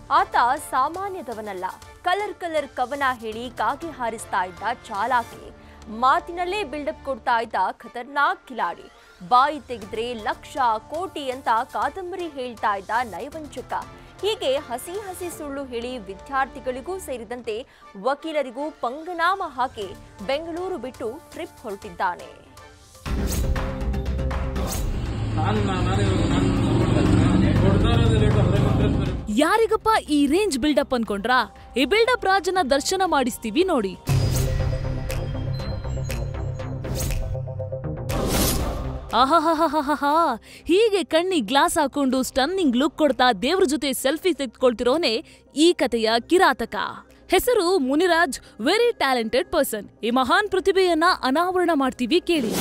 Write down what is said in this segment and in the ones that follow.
ಆತ ಸಾಮಾನ್ಯದವನಲ್ಲ colour colour ಕವನ ಹೇಳಿ ಕಾಗೆ ಹಾರಿಸ್ತಾ ಇದ್ದ ಚಾಲಾಕಿ ಮಾತಿನಲ್ಲೇ ಬಿಲ್ಡಪ್ ಕೊಡ್ತಾ ಇದ್ದ ಖತರ್ನಾಕ್ ಕಿಲಾಡಿ ಬಾಯಿ ತೆಗೆದ್ರೆ ಲಕ್ಷ ಕೋಟಿ ಅಂತ ಕಾದಂಬರಿ ಹೇಳ್ತಾ ಇದ್ದ ನಯವಂಚಕ ಹೀಗೆ ಹಸಿ ಹಸಿ ಸುಳ್ಳು ಹೇಳಿ ವಿದ್ಯಾರ್ಥಿಗಳಿಗೂ ಸೇರಿದಂತೆ ವಕೀಲರಿಗೂ ಪಂಗನಾಮ ಹಾಕಿ ಬೆಂಗಳೂರು ಬಿಟ್ಟು ಟ್ರಿಪ್ ಹೊರಟಿದ್ದಾನೆ ನಾನು ನಾನೇ ನಾನು ಕೊಡ್ತಾ ಇರೋದು ಲೇಟ್ ಅದ್ರಾಗ ಇಂಟ್ರೆಸ್ಟ್ ಬರುತ್ತೆ ಯಾರಿಗಪ್ಪ ಈ ರೇಂಜ್ ಬಿಲ್ಡಪ್ ಅನ್ಕೊಂಡ್ರಾ ಈ ಬಿಲ್ಡಪ್ ರಾಜನ ದರ್ಶನ ಮಾಡಿಸ್ತೀವಿ ನೋಡಿ ಆಹಾಹಾಹಾಹಾಹಾ ಹೀಗೆ ಕಣ್ಣಿಗೆ ಗ್ಲಾಸ್ ಹಾಕೊಂಡು ಸ್ಟನ್ನಿಂಗ್ ಲುಕ್ ಕೊಡ್ತಾ ದೇವ್ರ ಜೊತೆ ಸೆಲ್ಫಿ ತೆಗೆದುಕೊಳ್ತಿರೋನೆ ಈ ಕಥೆಯ ಕಿರಾತಕ ಹೆಸರು ಮುನಿರಾಜ್ ವೆರಿ ಟ್ಯಾಲೆಂಟೆಡ್ ಪರ್ಸನ್ ಈ ಮಹಾನ್ ಪ್ರತಿಭೆಯನ್ನ ಅನಾವರಣ ಮಾಡ್ತೀವಿ ಕೇಳಿ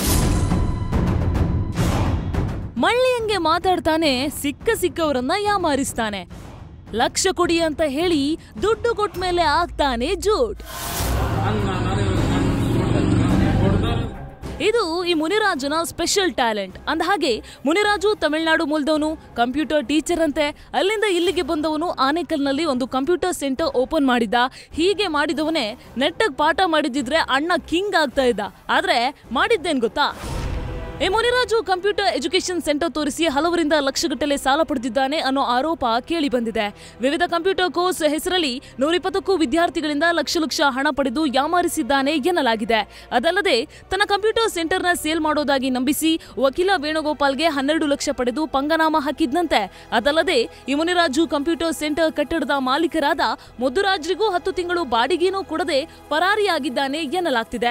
ಮಳ್ಳಿಯಂಗೆ ಮಾತಾಡ್ತಾನೆ ಸಿಕ್ಕ ಸಿಕ್ಕವರನ್ನ ಯಾಮಾರಿಸ್ತಾನೆ ಲಕ್ಷ ಕೊಡಿ ಅಂತ ಹೇಳಿ ದುಡ್ಡು ಕೊಟ್ಟ ಮೇಲೆ ಆಗ್ತಾನೆ ಜೂಟ್ ನಾನು ನಾನೇ ನಾನು ಕೊಡ್ತಾ ಇರೋದು ಇದು ಈ ಮುನಿರಾಜನ ಸ್ಪೆಷಲ್ ಟ್ಯಾಲೆಂಟ್ ಅಂದಹಾಗೆ ಮುನಿರಾಜು ತಮಿಳುನಾಡು ಮೂಲದವನು ಕಂಪ್ಯೂಟರ್ ಟೀಚರ್ ಅಂತೆ ಅಲ್ಲಿಂದ ಇಲ್ಲಿಗೆ ಬಂದವನು ಆನೇಕಲ್ನಲ್ಲಿ ಒಂದು ಕಂಪ್ಯೂಟರ್ ಸೆಂಟರ್ ಓಪನ್ ಮಾಡಿದ್ದ ಹೀಗೆ ಮಾಡಿದವನೇ ನೆಟ್ಟಗ್ ಪಾಠ ಮಾಡಿದಿದ್ರೆ ಅಣ್ಣ ಕಿಂಗ್ ಆಗ್ತಾ ಇದ್ದ ಆದ್ರೆ ಮಾಡಿದ್ದೇನ್ ಗೊತ್ತಾ ಈ ಮುನಿರಾಜು ಕಂಪ್ಯೂಟರ್ ಎಜುಕೇಶನ್ ಸೆಂಟರ್ ತೋರಿಸಿ ಹಲವರಿಂದ ಲಕ್ಷಗಟ್ಟಲೆ ಸಾಲ ಪಡೆದಿದ್ದಾನೆ ಅನ್ನೋ ಆರೋಪ ಕೇಳಿ ಬಂದಿದೆ ವಿವಿಧ ಕಂಪ್ಯೂಟರ್ ಕೋರ್ಸ್ ಹೆಸರಲ್ಲಿ ನೂರಿಪ್ಪತ್ತಕ್ಕೂ ವಿದ್ಯಾರ್ಥಿಗಳಿಂದ ಲಕ್ಷ ಲಕ್ಷ ಹಣ ಪಡೆದು ಯಾಮಾರಿಸಿದ್ದಾನೆ ಎನ್ನಲಾಗಿದೆ ಅದಲ್ಲದೆ ತನ್ನ ಕಂಪ್ಯೂಟರ್ ಸೆಂಟರ್ನ ಸೇಲ್ ಮಾಡೋದಾಗಿ ನಂಬಿಸಿ ವಕೀಲ ವೇಣುಗೋಪಾಲ್ಗೆ ಹನ್ನೆರಡು ಲಕ್ಷ ಪಡೆದು ಪಂಗನಾಮ ಹಾಕಿದ್ನಂತೆ ಅದಲ್ಲದೆ ಈ ಮುನಿರಾಜು ಕಂಪ್ಯೂಟರ್ ಸೆಂಟರ್ ಕಟ್ಟಡದ ಮಾಲೀಕರಾದ ಮುದ್ದುರಾಜ್ರಿಗೂ ಹತ್ತು ತಿಂಗಳು ಬಾಡಿಗೆನೂ ಕೊಡದೆ ಪರಾರಿಯಾಗಿದ್ದಾನೆ ಎನ್ನಲಾಗ್ತಿದೆ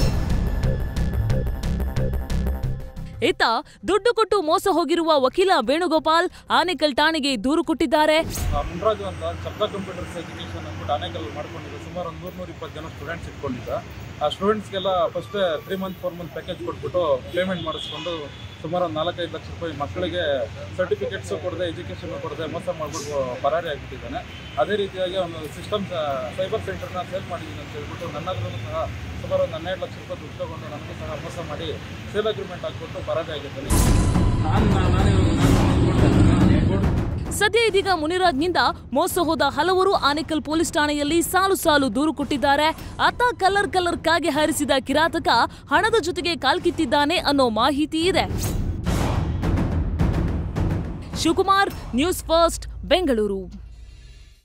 ಇತ್ತ ದುಡ್ಡು ಕೊಟ್ಟು ಮೋಸ ಹೋಗಿರುವ ವಕೀಲ ವೇಣುಗೋಪಾಲ್ ಆನೇಕಲ್ ಠಾಣೆಗೆ ದೂರು ಕೊಟ್ಟಿದ್ದಾರೆ ಆ ಮುನ್ರಾಜು ಅಂತ ಶಬ್ದ ಕಂಪ್ಯೂಟರ್ಸ್ ಎಜುಕೇಶನ್ ಅಂದ್ಬಿಟ್ಟು ಅನೇಕಲ್ಲಿ ಮಾಡ್ಕೊಂಡಿದ್ದೆ ಸುಮಾರು ಒಂದು ನೂರು ನೂರ ಇಪ್ಪತ್ತು ಜನ ಸ್ಟೂಡೆಂಟ್ಸ್ ಇಟ್ಕೊಂಡಿದ್ದ ಆ ಸ್ಟೂಡೆಂಟ್ಸ್ಗೆಲ್ಲ first three month four month package ಕೊಟ್ಬಿಟ್ಟು ಪೇಮೆಂಟ್ ಮಾಡಿಸ್ಕೊಂಡು ಸುಮಾರು ಒಂದು ನಾಲ್ಕೈದು ಲಕ್ಷ ರೂಪಾಯಿ ಮಕ್ಕಳಿಗೆ ಸರ್ಟಿಫಿಕೇಟ್ಸು ಕೊಡದೆ ಎಜುಕೇಷನ್ ಕೊಡದೆ ಮೋಸ ಮಾಡಿಬಿಟ್ಟು ಪರಾರಿ ಆಗಿಬಿಟ್ಟಿದ್ದಾನೆ ಅದೇ ರೀತಿಯಾಗಿ ಒಂದು ಸಿಸ್ಟಮ್ ಸೈಬರ್ ಸೆಂಟರ್ನ ಸೇಲ್ ಮಾಡಿದ್ದೀನಿ ಅಂತ ಹೇಳ್ಬಿಟ್ಟು ನನ್ನಲ್ಲೂ ಸಹ ಸುಮಾರು ಒಂದು ಹನ್ನೆರಡು ಲಕ್ಷ ರೂಪಾಯಿ ದುಡ್ಡು ತಗೊಂಡು ನನಗೂ ಸಹ ಮೋಸ ಮಾಡಿ ಸೇಲ್ ಅಗ್ರಿಮೆಂಟ್ ಹಾಕ್ಬಿಟ್ಟು ಪರಾರಿ ಆಗಿದ್ದಾನೆ ನಾನು ನಾನೇ ನಾನು ಕೊಡ್ ಸದ್ಯ ಇದೀಗ ಮುನಿರಾಜ್ನಿಂದ ಮೋಸ ಹೋದ ಹಲವರು ಆನೇಕಲ್ ಪೊಲೀಸ್ ಠಾಣೆಯಲ್ಲಿ ಸಾಲು ಸಾಲು ದೂರು ಕೊಟ್ಟಿದ್ದಾರೆ ಆತ ಕಲರ್ ಕಲರ್ ಕಾಗೆ ಹಾರಿಸಿದ ಕಿರಾತಕ ಹಣದ ಜೊತೆಗೆ ಕಾಲ್ಕಿತ್ತಿದ್ದಾನೆ ಅನ್ನೋ ಮಾಹಿತಿ ಇದೆ ಶಿವಕುಮಾರ್ ನ್ಯೂಸ್ ಫಸ್ಟ್ ಬೆಂಗಳೂರು